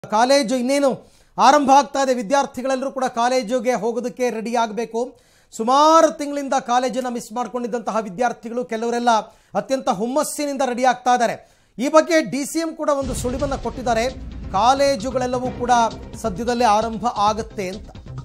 college ಇನ್ನೇನು ಆರಂಭ ಆಗ್ತಾ ಇದೆ ವಿದ್ಯಾರ್ಥಿಗಳೆಲ್ಲರೂ ಕೂಡ ಕಾಲೇಜುಗೆ ಹೋಗೋದಕ್ಕೆ ರೆಡಿ ಆಗಬೇಕು ಸುಮಾರು ತಿಂಗಳಿಂದ ಕಾಲೇಜನ್ನು ಮಿಸ್ ಮಾಡ್ಕೊಂಡಿದ್ದಂತಹ ವಿದ್ಯಾರ್ಥಿಗಳು ಕೆಲವರೆಲ್ಲ ಅತ್ಯಂತ ಹುಮ್ಮಸ್ಸಿನಿಂದ ರೆಡಿ ಆಗ್ತಾ ಇದ್ದಾರೆ ಈ ಬಗ್ಗೆ ಡಿ ಸಿ ಎಂ ಕೂಡ ಒಂದು ಸುಳಿವನ್ನು ಕೊಟ್ಟಿದ್ದಾರೆ ಕಾಲೇಜುಗಳೆಲ್ಲವೂ ಕೂಡ ಸದ್ಯದಲ್ಲೇ ಆರಂಭ ಆಗುತ್ತೆ ಅಂತ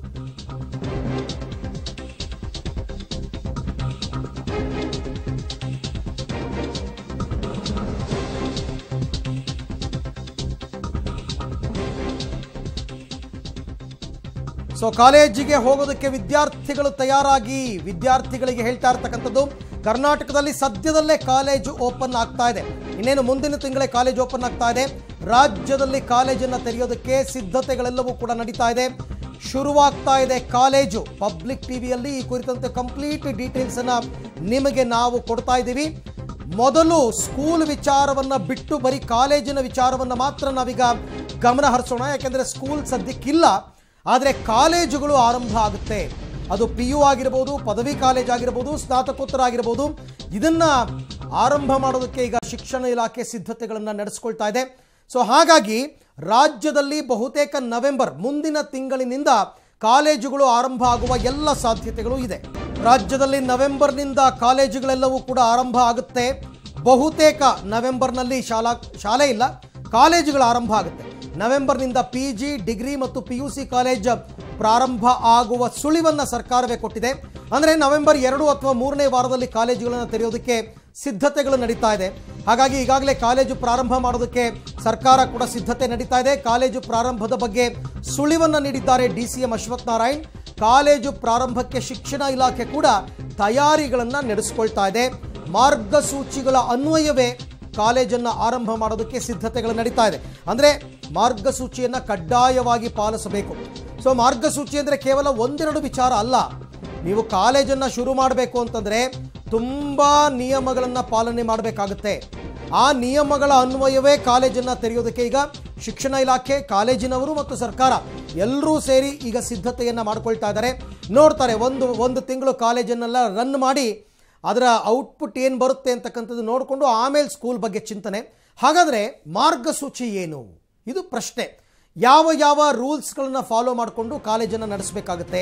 ಸೊ ಕಾಲೇಜಿಗೆ ಹೋಗೋದಕ್ಕೆ ವಿದ್ಯಾರ್ಥಿಗಳು ತಯಾರಾಗಿ ವಿದ್ಯಾರ್ಥಿಗಳಿಗೆ ಹೇಳ್ತಾ ಇರ್ತಕ್ಕಂಥದ್ದು ಕರ್ನಾಟಕದಲ್ಲಿ ಸದ್ಯದಲ್ಲೇ ಕಾಲೇಜು ಓಪನ್ ಆಗ್ತಾ ಇದೆ ಇನ್ನೇನು ಮುಂದಿನ ತಿಂಗಳೇ ಕಾಲೇಜು ಓಪನ್ ಆಗ್ತಾ ಇದೆ ರಾಜ್ಯದಲ್ಲಿ ಕಾಲೇಜನ್ನು ತೆರೆಯೋದಕ್ಕೆ ಸಿದ್ಧತೆಗಳೆಲ್ಲವೂ ಕೂಡ ನಡೀತಾ ಇದೆ ಶುರುವಾಗ್ತಾ ಇದೆ ಕಾಲೇಜು ಪಬ್ಲಿಕ್ ಟಿವಿಯಲ್ಲಿ ಈ ಕುರಿತಂತೆ ಕಂಪ್ಲೀಟ್ ಡೀಟೇಲ್ಸ್ ಅನ್ನ ನಿಮಗೆ ನಾವು ಕೊಡ್ತಾ ಇದ್ದೀವಿ ಮೊದಲು ಸ್ಕೂಲ್ ವಿಚಾರವನ್ನ ಬಿಟ್ಟು ಬರೀ ಕಾಲೇಜಿನ ವಿಚಾರವನ್ನ ಮಾತ್ರ ನಾವೀಗ ಗಮನ ಹರಿಸೋಣ ಯಾಕೆಂದ್ರೆ ಸ್ಕೂಲ್ ಸದ್ಯಕ್ಕಿಲ್ಲ ಆದರೆ ಕಾಲೇಜುಗಳು ಆರಂಭ ಆಗುತ್ತೆ ಅದು ಪಿ ಯು ಆಗಿರ್ಬೋದು ಪದವಿ ಕಾಲೇಜ್ ಆಗಿರ್ಬೋದು ಸ್ನಾತಕೋತ್ತರ ಆಗಿರ್ಬೋದು ಇದನ್ನ ಆರಂಭ ಮಾಡೋದಕ್ಕೆ ಈಗ ಶಿಕ್ಷಣ ಇಲಾಖೆ ಸಿದ್ಧತೆಗಳನ್ನು ನಡೆಸ್ಕೊಳ್ತಾ ಇದೆ ಸೊ ಹಾಗಾಗಿ ರಾಜ್ಯದಲ್ಲಿ ಬಹುತೇಕ ನವೆಂಬರ್ ಮುಂದಿನ ತಿಂಗಳಿನಿಂದ ಕಾಲೇಜುಗಳು ಆರಂಭ ಆಗುವ ಎಲ್ಲ ಸಾಧ್ಯತೆಗಳು ಇದೆ ರಾಜ್ಯದಲ್ಲಿ ನವೆಂಬರ್ನಿಂದ ಕಾಲೇಜುಗಳೆಲ್ಲವೂ ಕೂಡ ಆರಂಭ ಆಗುತ್ತೆ ಬಹುತೇಕ ನವೆಂಬರ್ನಲ್ಲಿ ಶಾಲಾ ಶಾಲೆ ಇಲ್ಲ ಕಾಲೇಜುಗಳು ಆರಂಭ ಆಗುತ್ತೆ ನವೆಂಬರ್ನಿಂದ ಪಿ ಜಿ ಡಿಗ್ರಿ ಮತ್ತು ಪಿ ಯು ಸಿ ಕಾಲೇಜ್ ಪ್ರಾರಂಭ ಆಗುವ ಸುಳಿವನ್ನು ಸರ್ಕಾರವೇ ಕೊಟ್ಟಿದೆ ಅಂದರೆ ನವೆಂಬರ್ ಎರಡು ಅಥವಾ ಮೂರನೇ ವಾರದಲ್ಲಿ ಕಾಲೇಜುಗಳನ್ನು ತೆರೆಯೋದಕ್ಕೆ ಸಿದ್ಧತೆಗಳು ನಡೀತಾ ಇದೆ ಹಾಗಾಗಿ ಈಗಾಗಲೇ ಕಾಲೇಜು ಪ್ರಾರಂಭ ಮಾಡೋದಕ್ಕೆ ಸರ್ಕಾರ ಕೂಡ ಸಿದ್ಧತೆ ನಡೀತಾ ಇದೆ ಕಾಲೇಜು ಪ್ರಾರಂಭದ ಬಗ್ಗೆ ಸುಳಿವನ್ನು ನೀಡಿದ್ದಾರೆ D C M Ashwath Narayan college ಪ್ರಾರಂಭಕ್ಕೆ ಶಿಕ್ಷಣ ಇಲಾಖೆ ಕೂಡ ತಯಾರಿಗಳನ್ನು ನಡೆಸ್ಕೊಳ್ತಾ ಇದೆ ಮಾರ್ಗಸೂಚಿಗಳ ಅನ್ವಯವೇ ಕಾಲೇಜನ್ನು ಆರಂಭ ಮಾಡೋದಕ್ಕೆ ಸಿದ್ಧತೆಗಳು ನಡೀತಾ ಇದೆ ಅಂದರೆ ಮಾರ್ಗಸೂಚಿಯನ್ನು ಕಡ್ಡಾಯವಾಗಿ ಪಾಲಿಸಬೇಕು ಸೊ ಮಾರ್ಗಸೂಚಿ ಅಂದರೆ ಕೇವಲ ಒಂದೆರಡು ವಿಚಾರ ಅಲ್ಲ ನೀವು ಕಾಲೇಜನ್ನು ಶುರು ಮಾಡಬೇಕು ಅಂತಂದರೆ ತುಂಬ ನಿಯಮಗಳನ್ನು ಪಾಲನೆ ಮಾಡಬೇಕಾಗುತ್ತೆ ಆ ನಿಯಮಗಳ ಅನ್ವಯವೇ ಕಾಲೇಜನ್ನು ತೆರೆಯೋದಕ್ಕೆ ಈಗ ಶಿಕ್ಷಣ ಇಲಾಖೆ ಕಾಲೇಜಿನವರು ಮತ್ತು ಸರ್ಕಾರ ಎಲ್ಲರೂ ಸೇರಿ ಈಗ ಸಿದ್ಧತೆಯನ್ನು ಮಾಡ್ಕೊಳ್ತಾ ಇದ್ದಾರೆ ನೋಡ್ತಾರೆ ಒಂದು ಒಂದು ತಿಂಗಳು ಕಾಲೇಜನ್ನೆಲ್ಲ ರನ್ ಮಾಡಿ ಅದರ ಔಟ್ಪುಟ್ ಏನು ಬರುತ್ತೆ ಅಂತಕ್ಕಂಥದ್ದು ನೋಡಿಕೊಂಡು ಆಮೇಲೆ ಸ್ಕೂಲ್ ಬಗ್ಗೆ ಚಿಂತನೆ ಹಾಗಾದರೆ ಮಾರ್ಗಸೂಚಿ ಏನು ಇದು ಪ್ರಶ್ನೆ ಯಾವ ಯಾವ ರೂಲ್ಸ್ಗಳನ್ನ ಫಾಲೋ ಮಾಡಿಕೊಂಡು ಕಾಲೇಜನ್ನು ನಡೆಸಬೇಕಾಗುತ್ತೆ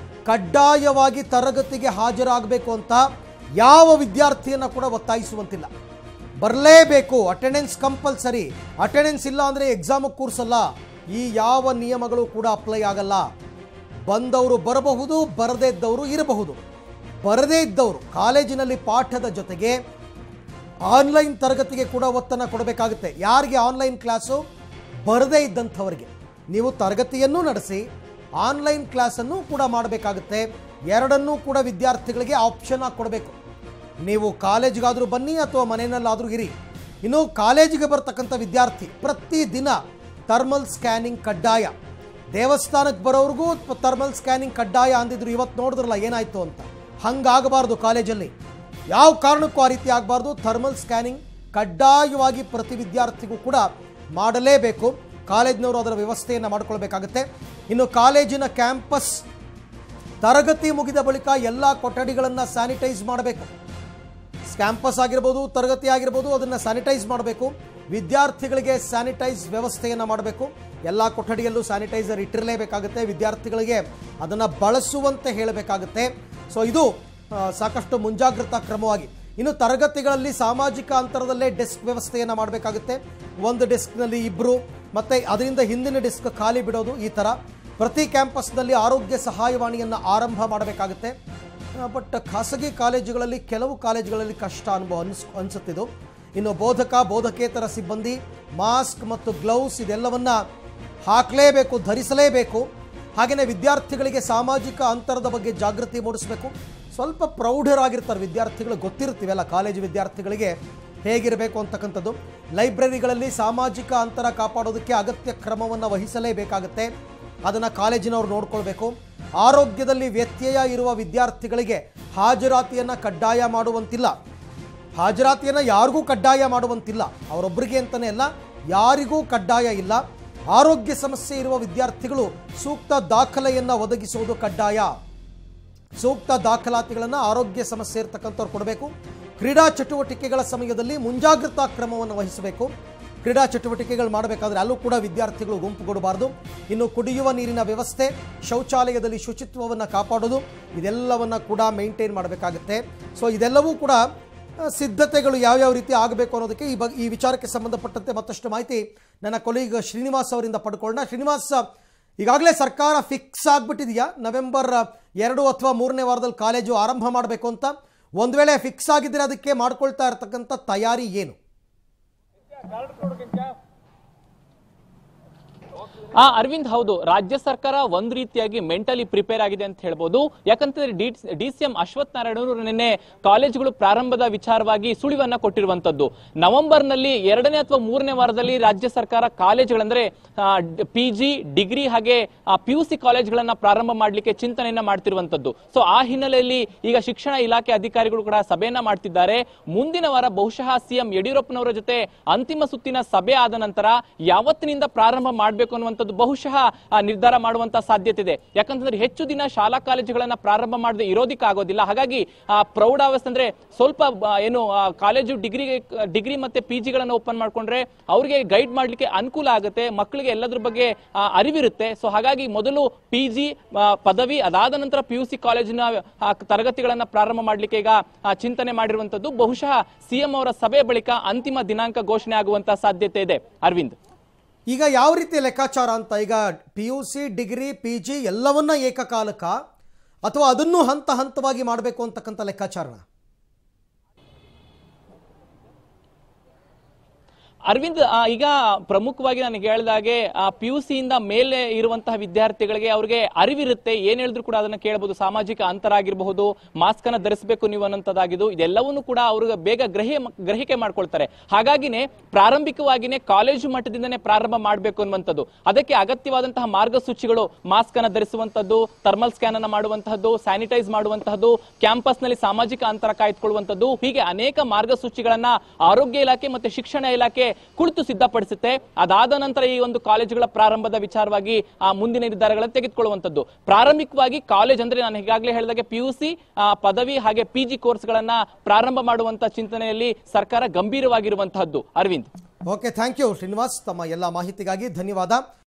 ಕಡ್ಡಾಯವಾಗಿ ತರಗತಿಗೆ ಹಾಜರಾಗಬೇಕು ಅಂತ ಯಾವ ವಿದ್ಯಾರ್ಥಿಯನ್ನು ಕೂಡ ಒತ್ತಾಯಿಸುವಂತಿಲ್ಲ ಬರಲೇಬೇಕು ಅಟೆಂಡೆನ್ಸ್ ಕಂಪಲ್ಸರಿ ಅಟೆಂಡೆನ್ಸ್ ಇಲ್ಲ ಅಂದರೆ ಎಕ್ಸಾಮಿಗೆ ಕೂರಿಸಲ್ಲ ಈ ಯಾವ ನಿಯಮಗಳು ಕೂಡ ಅಪ್ಲೈ ಆಗಲ್ಲ ಬಂದವರು ಬರಬಹುದು ಬರದೇ ಇದ್ದವರು ಇರಬಹುದು ಬರದೇ ಇದ್ದವರು ಕಾಲೇಜಿನಲ್ಲಿ ಪಾಠದ ಜೊತೆಗೆ ಆನ್ಲೈನ್ ತರಗತಿಗೆ ಕೂಡ ಒತ್ತನ್ನು ಕೊಡಬೇಕಾಗುತ್ತೆ ಯಾರಿಗೆ ಆನ್ಲೈನ್ ಕ್ಲಾಸು ಬರದೇ ಇದ್ದಂಥವರಿಗೆ ನೀವು ತರಗತಿಯನ್ನು ನಡೆಸಿ ಆನ್ಲೈನ್ ಕ್ಲಾಸನ್ನು ಕೂಡ ಮಾಡಬೇಕಾಗುತ್ತೆ ಎರಡನ್ನೂ ಕೂಡ ವಿದ್ಯಾರ್ಥಿಗಳಿಗೆ ಆಪ್ಷನ್ ಆಗಿ ಕೊಡಬೇಕು ನೀವು ಕಾಲೇಜ್ಗಾದರೂ ಬನ್ನಿ ಅಥವಾ ಮನೆಯಲ್ಲಾದರೂ ಇರಿ ಇನ್ನು ಕಾಲೇಜಿಗೆ ಬರ್ತಕ್ಕಂಥ ವಿದ್ಯಾರ್ಥಿ ಪ್ರತಿದಿನ ಥರ್ಮಲ್ ಸ್ಕ್ಯಾನಿಂಗ್ ಕಡ್ಡಾಯ ದೇವಸ್ಥಾನಕ್ಕೆ ಬರೋರಿಗೂ ಥರ್ಮಲ್ ಸ್ಕ್ಯಾನಿಂಗ್ ಕಡ್ಡಾಯ ಅಂದಿದ್ರು ಇವತ್ತು ನೋಡಿದ್ರಲ್ಲ ಏನಾಯಿತು ಅಂತ ಹಂಗಾಗಬಾರ್ದು ಕಾಲೇಜಲ್ಲಿ ಯಾವ ಕಾರಣಕ್ಕೂ ಆ ರೀತಿ ಆಗಬಾರ್ದು ಥರ್ಮಲ್ ಸ್ಕ್ಯಾನಿಂಗ್ ಕಡ್ಡಾಯವಾಗಿ ಪ್ರತಿ ವಿದ್ಯಾರ್ಥಿಗೂ ಕೂಡ ಮಾಡಲೇಬೇಕು ಕಾಲೇಜಿನವರು ಅದರ ವ್ಯವಸ್ಥೆಯನ್ನು ಮಾಡಿಕೊಳ್ಬೇಕಾಗುತ್ತೆ ಇನ್ನು ಕಾಲೇಜಿನ ಕ್ಯಾಂಪಸ್ ತರಗತಿ ಮುಗಿದ ಬಳಿಕ ಎಲ್ಲ ಕೊಠಡಿಗಳನ್ನು ಸ್ಯಾನಿಟೈಸ್ ಮಾಡಬೇಕು ಕ್ಯಾಂಪಸ್ ಆಗಿರ್ಬೋದು ತರಗತಿ ಆಗಿರ್ಬೋದು ಅದನ್ನು ಸ್ಯಾನಿಟೈಸ್ ಮಾಡಬೇಕು ವಿದ್ಯಾರ್ಥಿಗಳಿಗೆ ಸ್ಯಾನಿಟೈಸ್ ವ್ಯವಸ್ಥೆಯನ್ನು ಮಾಡಬೇಕು ಎಲ್ಲ ಕೊಠಡಿಯಲ್ಲೂ ಸ್ಯಾನಿಟೈಸರ್ ಇಟ್ಟಿರಲೇಬೇಕಾಗುತ್ತೆ ವಿದ್ಯಾರ್ಥಿಗಳಿಗೆ ಅದನ್ನು ಬಳಸುವಂತೆ ಹೇಳಬೇಕಾಗುತ್ತೆ ಸೊ ಇದು ಆ, ಸಾಕಷ್ಟು ಮುಂಜಾಗ್ರತಾ ಕ್ರಮವಾಗಿ ಇನ್ನು ತರಗತಿಗಳಲ್ಲಿ ಸಾಮಾಜಿಕ ಅಂತರದಲ್ಲೇ ಡೆಸ್ಕ್ ವ್ಯವಸ್ಥೆಯನ್ನು ಮಾಡಬೇಕಾಗುತ್ತೆ ಒಂದು ಡೆಸ್ಕ್ನಲ್ಲಿ ಇಬ್ಬರು ಮತ್ತು ಅದರಿಂದ ಹಿಂದಿನ ಡೆಸ್ಕ್ ಖಾಲಿ ಬಿಡೋದು ಈ ಥರ ಪ್ರತಿ ಕ್ಯಾಂಪಸ್ನಲ್ಲಿ ಆರೋಗ್ಯ ಸಹಾಯವಾಣಿಯನ್ನು ಆರಂಭ ಮಾಡಬೇಕಾಗುತ್ತೆ ಬಟ್ ಖಾಸಗಿ ಕಾಲೇಜುಗಳಲ್ಲಿ ಕೆಲವು ಕಾಲೇಜುಗಳಲ್ಲಿ ಕಷ್ಟ ಅನುಭವ ಅನ್ಸ್ ಅನಿಸುತ್ತಿದ್ದು ಇನ್ನು ಬೋಧಕ ಬೋಧಕೇತರ ಸಿಬ್ಬಂದಿ ಮಾಸ್ಕ್ ಮತ್ತು ಗ್ಲೌಸ್ ಇದೆಲ್ಲವನ್ನ ಹಾಕಲೇಬೇಕು ಧರಿಸಲೇಬೇಕು ಹಾಗೆಯೇ ವಿದ್ಯಾರ್ಥಿಗಳಿಗೆ ಸಾಮಾಜಿಕ ಅಂತರದ ಬಗ್ಗೆ ಜಾಗೃತಿ ಮೂಡಿಸಬೇಕು ಸ್ವಲ್ಪ ಪ್ರೌಢರಾಗಿರ್ತಾರೆ ವಿದ್ಯಾರ್ಥಿಗಳು ಗೊತ್ತಿರ್ತೀವಲ್ಲ ಕಾಲೇಜು ವಿದ್ಯಾರ್ಥಿಗಳಿಗೆ ಹೇಗಿರಬೇಕು ಅಂತಕ್ಕಂಥದ್ದು ಲೈಬ್ರರಿಗಳಲ್ಲಿ ಸಾಮಾಜಿಕ ಅಂತರ ಕಾಪಾಡೋದಕ್ಕೆ ಅಗತ್ಯ ಕ್ರಮವನ್ನು ವಹಿಸಲೇಬೇಕಾಗುತ್ತೆ ಅದನ್ನು ಕಾಲೇಜಿನವ್ರು ನೋಡ್ಕೊಳ್ಬೇಕು ಆರೋಗ್ಯದಲ್ಲಿ ವ್ಯತ್ಯಯ ಇರುವ ವಿದ್ಯಾರ್ಥಿಗಳಿಗೆ ಹಾಜರಾತಿಯನ್ನು ಕಡ್ಡಾಯ ಮಾಡುವಂತಿಲ್ಲ ಹಾಜರಾತಿಯನ್ನು ಯಾರಿಗೂ ಕಡ್ಡಾಯ ಮಾಡುವಂತಿಲ್ಲ ಅವರೊಬ್ಬರಿಗೆ ಅಂತಲೇ ಅಲ್ಲ ಯಾರಿಗೂ ಕಡ್ಡಾಯ ಇಲ್ಲ ಆರೋಗ್ಯ ಸಮಸ್ಯೆ ಇರುವ ವಿದ್ಯಾರ್ಥಿಗಳು ಸೂಕ್ತ ದಾಖಲೆಯನ್ನು ಒದಗಿಸುವುದು ಕಡ್ಡಾಯ ಸೂಕ್ತ ದಾಖಲಾತಿಗಳನ್ನು ಆರೋಗ್ಯ ಸಮಸ್ಯೆ ಇರತಕ್ಕಂಥವ್ರು ಕೊಡಬೇಕು ಕ್ರೀಡಾ ಚಟುವಟಿಕೆಗಳ ಸಮಯದಲ್ಲಿ ಮುಂಜಾಗ್ರತಾ ಕ್ರಮವನ್ನು ವಹಿಸಬೇಕು ಕ್ರೀಡಾ ಚಟುವಟಿಕೆಗಳು ಮಾಡಬೇಕಾದ್ರೆ ಅಲ್ಲೂ ಕೂಡ ವಿದ್ಯಾರ್ಥಿಗಳು ಗುಂಪುಗೂಡಬಾರ್ದು ಇನ್ನು ಕುಡಿಯುವ ನೀರಿನ ವ್ಯವಸ್ಥೆ ಶೌಚಾಲಯದಲ್ಲಿ ಶುಚಿತ್ವವನ್ನು ಕಾಪಾಡೋದು ಇದೆಲ್ಲವನ್ನು ಕೂಡ ಮೇಂಟೈನ್ ಮಾಡಬೇಕಾಗುತ್ತೆ ಸೊ ಇದೆಲ್ಲವೂ ಕೂಡ ಆ, ಸಿದ್ಧತೆಗಳು ಯಾವ್ಯಾವ ರೀತಿ ಆಗಬೇಕು ಅನ್ನೋದಕ್ಕೆ ಈ ಬಗ್ಗೆ ಈ ವಿಚಾರಕ್ಕೆ ಸಂಬಂಧಪಟ್ಟಂತೆ ಮತ್ತಷ್ಟು ಮಾಹಿತಿ ನನ್ನ ಕೊಲೀಗ್ ಶ್ರೀನಿವಾಸ್ ಅವರಿಂದ ಪಡ್ಕೊಳ್ಳೋಣ ಶ್ರೀನಿವಾಸ್ ಈಗಾಗಲೇ ಸರ್ಕಾರ ಫಿಕ್ಸ್ ಆಗಿಬಿಟ್ಟಿದೆಯಾ ನವೆಂಬರ್ ಎರಡು ಅಥವಾ ಮೂರನೇ ವಾರದಲ್ಲಿ ಕಾಲೇಜು ಆರಂಭ ಮಾಡಬೇಕು ಅಂತ ಒಂದು ವೇಳೆ ಫಿಕ್ಸ್ ಆಗಿದ್ದರೆ ಅದಕ್ಕೆ ಮಾಡ್ಕೊಳ್ತಾ ಇರತಕ್ಕಂಥ ತಯಾರಿ ಏನು ಆ ಅರವಿಂದ್ ಹೌದು ರಾಜ್ಯ ಸರ್ಕಾರ ಒಂದ್ ರೀತಿಯಾಗಿ ಮೆಂಟಲಿ ಪ್ರಿಪೇರ್ ಆಗಿದೆ ಅಂತ ಹೇಳ್ಬೋದು ಯಾಕಂತಂದ್ರೆ ಡಿ ಸಿ ಎಂ ಅಶ್ವಥ್ ನಾರಾಯಣರು ನಿನ್ನೆ ಕಾಲೇಜುಗಳು ಪ್ರಾರಂಭದ ವಿಚಾರವಾಗಿ ಸುಳಿವನ್ನ ಕೊಟ್ಟಿರುವಂತದ್ದು ನವೆಂಬರ್ ನಲ್ಲಿ ಎರಡನೇ ಅಥವಾ ಮೂರನೇ ವಾರದಲ್ಲಿ ರಾಜ್ಯ ಸರ್ಕಾರ ಕಾಲೇಜುಗಳಂದ್ರೆ ಪಿ ಜಿ ಡಿಗ್ರಿ ಹಾಗೆ ಪಿ ಯು ಸಿ ಕಾಲೇಜುಗಳನ್ನ ಪ್ರಾರಂಭ ಮಾಡ್ಲಿಕ್ಕೆ ಚಿಂತನೆಯನ್ನ ಮಾಡ್ತಿರುವಂತದ್ದು ಸೊ ಆ ಹಿನ್ನೆಲೆಯಲ್ಲಿ ಈಗ ಶಿಕ್ಷಣ ಇಲಾಖೆ ಅಧಿಕಾರಿಗಳು ಕೂಡ ಸಭೆಯನ್ನ ಮಾಡ್ತಿದ್ದಾರೆ ಮುಂದಿನ ವಾರ ಬಹುಶಃ ಸಿಎಂ ಯಡಿಯೂರಪ್ಪನವರ ಜೊತೆ ಅಂತಿಮ ಸುತ್ತಿನ ಸಭೆ ಆದ ನಂತರ ಯಾವತ್ತಿನಿಂದ ಪ್ರಾರಂಭ ಮಾಡಬೇಕು ಅನ್ನುವಂಥದ್ದು ಬಹುಶಃ ಆ, ನಿರ್ಧಾರ ಮಾಡುವಂತ ಸಾಧ್ಯತೆ ಇದೆ ಯಾಕಂತಂದ್ರೆ ಹೆಚ್ಚು ದಿನ ಶಾಲಾ ಕಾಲೇಜುಗಳನ್ನ ಪ್ರಾರಂಭ ಮಾಡದೆ ಇರೋದಿಕ್ಕೆ ಆಗೋದಿಲ್ಲ ಹಾಗಾಗಿ ಆ, ಪ್ರೌಢಾವಸ್ಥೆ ಅಂದ್ರೆ ಸ್ವಲ್ಪ ಆ, ಏನು ಆ, ಕಾಲೇಜು ಡಿಗ್ರಿ ಡಿಗ್ರಿ ಮತ್ತೆ ಪಿ ಜಿಗಳನ್ನ ಓಪನ್ ಮಾಡ್ಕೊಂಡ್ರೆ ಅವ್ರಿಗೆ ಗೈಡ್ ಮಾಡ್ಲಿಕ್ಕೆ ಅನುಕೂಲ ಆಗುತ್ತೆ ಮಕ್ಕಳಿಗೆ ಎಲ್ಲದ್ರ ಬಗ್ಗೆ ಆ, ಅರಿವಿರುತ್ತೆ ಸೊ ಹಾಗಾಗಿ ಮೊದಲು ಪಿ ಜಿ ಪದವಿ ಅದಾದ ನಂತರ ಪಿ ಯು ಸಿ ಕಾಲೇಜಿನ ಆ, ತರಗತಿಗಳನ್ನ ಪ್ರಾರಂಭ ಮಾಡ್ಲಿಕ್ಕೆ ಈಗ ಆ, ಚಿಂತನೆ ಮಾಡಿರುವಂತದ್ದು ಬಹುಶಃ ಸಿಎಂ ಅವರ ಸಭೆ ಬಳಿಕ ಅಂತಿಮ ದಿನಾಂಕ ಘೋಷಣೆ ಆಗುವಂತ ಸಾಧ್ಯತೆ ಇದೆ ಅರವಿಂದ್ ಈಗ ಯಾವ ರೀತಿಯ ಲೆಕ್ಕಾಚಾರ ಅಂತ ಈಗ P U C degree P G ಎಲ್ಲವನ್ನ ಏಕಕಾಲಕ್ಕ ಅಥವಾ ಅದನ್ನು ಹಂತ ಹಂತವಾಗಿ ಮಾಡಬೇಕು ಅಂತಕ್ಕಂಥ ಲೆಕ್ಕಾಚಾರನ ಅರವಿಂದ್ ಆ, ಈಗ ಪ್ರಮುಖವಾಗಿ ನನಗೆ ಹೇಳಿದಾಗೆ ಪಿ ಯು ಸಿಯಿಂದ ಮೇಲೆ ಇರುವಂತಹ ವಿದ್ಯಾರ್ಥಿಗಳಿಗೆ ಅವ್ರಿಗೆ ಅರಿವಿರುತ್ತೆ ಏನ್ ಹೇಳಿದ್ರು ಕೂಡ ಅದನ್ನ ಕೇಳಬಹುದು ಸಾಮಾಜಿಕ ಅಂತರ ಆಗಿರಬಹುದು ಮಾಸ್ಕ್ ಅನ್ನ ಧರಿಸಬೇಕು ನೀವು ಅನ್ನೋಂಥದ್ದಾಗಿದ್ದು ಇದೆಲ್ಲವನ್ನು ಕೂಡ ಅವ್ರಿಗೆ ಬೇಗ ಗ್ರಹಿ ಗ್ರಹಿಕೆ ಮಾಡ್ಕೊಳ್ತಾರೆ ಹಾಗಾಗಿನೇ ಪ್ರಾರಂಭಿಕವಾಗಿನೇ ಕಾಲೇಜು ಮಟ್ಟದಿಂದನೇ ಪ್ರಾರಂಭ ಮಾಡಬೇಕು ಅನ್ನುವಂಥದ್ದು ಅದಕ್ಕೆ ಅಗತ್ಯವಾದಂತಹ ಮಾರ್ಗಸೂಚಿಗಳು ಮಾಸ್ಕ್ ಅನ್ನ ಧರಿಸುವಂತದ್ದು ಥರ್ಮಲ್ ಸ್ಕ್ಯಾನ್ ಅನ್ನ ಮಾಡುವಂತಹದ್ದು ಸ್ಯಾನಿಟೈಸ್ ಮಾಡುವಂತಹದ್ದು ಕ್ಯಾಂಪಸ್ ನಲ್ಲಿ ಸಾಮಾಜಿಕ ಅಂತರ ಕಾಯ್ದುಕೊಳ್ಳುವಂತದ್ದು ಹೀಗೆ ಅನೇಕ ಮಾರ್ಗಸೂಚಿಗಳನ್ನ ಆರೋಗ್ಯ ಇಲಾಖೆ ಮತ್ತೆ ಶಿಕ್ಷಣ ಇಲಾಖೆ ಕುಳಿತು ಸಿದ್ಧಪಡಿಸುತ್ತೆ ಅದಾದ ನಂತರ ಈ ಒಂದು ಕಾಲೇಜುಗಳ ಪ್ರಾರಂಭದ ವಿಚಾರವಾಗಿ ಆ ಮುಂದಿನ ನಿರ್ಧಾರಗಳನ್ನು ತೆಗೆದುಕೊಳ್ಳುವಂತದ್ದು ಪ್ರಾರಂಭಿಕವಾಗಿ ಕಾಲೇಜ್ ಅಂದ್ರೆ ನಾನು ಈಗಾಗಲೇ ಹೇಳಿದಾಗೆ ಪಿ ಯು ಸಿ ಪದವಿ ಹಾಗೆ ಪಿ ಜಿ ಕೋರ್ಸ್ಗಳನ್ನ ಪ್ರಾರಂಭ ಮಾಡುವಂತ ಚಿಂತನೆಯಲ್ಲಿ ಸರ್ಕಾರ ಗಂಭೀರವಾಗಿರುವಂತಹದ್ದು Arvind okay thank you Srinivas ತಮ್ಮ ಎಲ್ಲ ಮಾಹಿತಿಗಾಗಿ ಧನ್ಯವಾದ